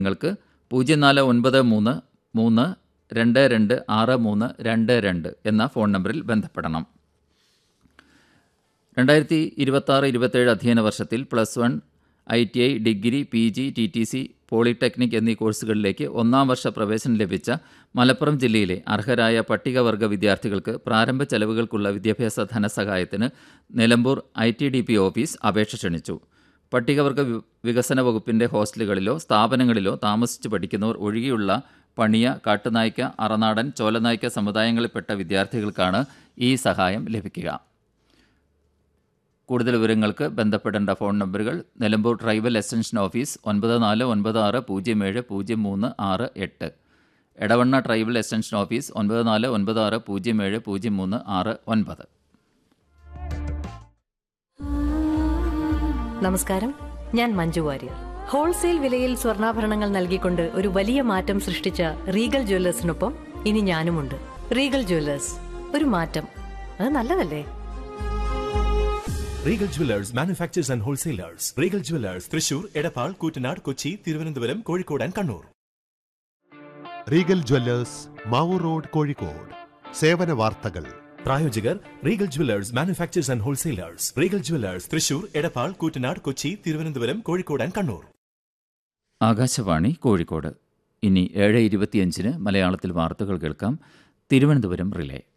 നിങ്ങൾക്ക് പൂജ്യം നാല് ഒൻപത് മൂന്ന് മൂന്ന് രണ്ട് രണ്ട് ആറ് മൂന്ന് രണ്ട് രണ്ട് എന്ന ഫോൺ നമ്പറിൽ ബന്ധപ്പെടണം രണ്ടായിരത്തി ഇരുപത്താറ് ഇരുപത്തേഴ് അധ്യയന വർഷത്തിൽ plus one I T I degree P G T T C polytechnic എന്നീ കോഴ്സുകളിലേക്ക് ഒന്നാം വർഷ പ്രവേശനം ലഭിച്ച മലപ്പുറം ജില്ലയിലെ അർഹരായ പട്ടികവർഗ വിദ്യാർത്ഥികൾക്ക് പ്രാരംഭ ചെലവുകൾക്കുള്ള വിദ്യാഭ്യാസ ധനസഹായത്തിന് Nilambur I T D P office അപേക്ഷ ക്ഷണിച്ചു പട്ടികവർഗ വി- വികസന വകുപ്പിന്റെ ഹോസ്റ്റലുകളിലോ സ്ഥാപനങ്ങളിലോ താമസിച്ച് പഠിക്കുന്നവർ ഒഴികെയുള്ള പണിയ കാട്ടുനായ്ക്ക അറനാടൻ ചോലനായ്ക്ക സമുദായങ്ങളിൽപ്പെട്ട വിദ്യാർത്ഥികൾക്കാണ് ഈ സഹായം ലഭിക്കുക കൂടുതൽ വിവരങ്ങൾക്ക് ബന്ധപ്പെടേണ്ട ഫോൺ നമ്പറുകൾ നിലമ്പൂർ ട്രൈബൽ എക്സ്റ്റൻഷൻ ഓഫീസ് ഒൻപത് നാല് ഒൻപത് ആറ് പൂജ്യം ഏഴ് പൂജ്യം മൂന്ന് ആറ് എട്ട് എടവണ്ണ ട്രൈബൽ എക്സ്റ്റൻഷൻ ഓഫീസ് ഒൻപത് നാല് ഒൻപത് ആറ് പൂജ്യം ഏഴ് പൂജ്യം മൂന്ന് ആറ് ഒൻപത് നമസ്കാരം ഞാൻ മഞ്ജു വാര്യർ ഹോൾസെയിൽ വിലയിൽ സ്വർണ്ണാഭരണങ്ങൾ നൽകിക്കൊണ്ട് ഒരു വലിയ മാറ്റം സൃഷ്ടിച്ച റീഗൽ ജ്വല്ലേഴ്സിനൊപ്പം ഇനി ഞാനുമുണ്ട് റീഗൽ ജ്വല്ലേഴ്സ് ഒരു മാറ്റം അത് നല്ലതല്ലേ Regal Jewellers manufacturers and wholesalers Regal Jewellers Thrissur Edappal Koottanad Kochi Thiruvananthapuram Kozhikode and Kannur Regal Jewellers Mavoor road Kozhikode സേവന വാർത്തകൾ പ്രായോജകർ Regal Jewellers manufacturers and wholesalers Regal Jewellers Thrissur Edappal Koottanad Kochi Thiruvananthapuram Kozhikode and Kannur Akashvani Kozhikode ഇനി ഏഴ് ഇരുപത്തിയഞ്ചിന് മലയാളത്തിൽ വാർത്തകൾ കേൾക്കാം തിരുവനന്തപുരം റിലേ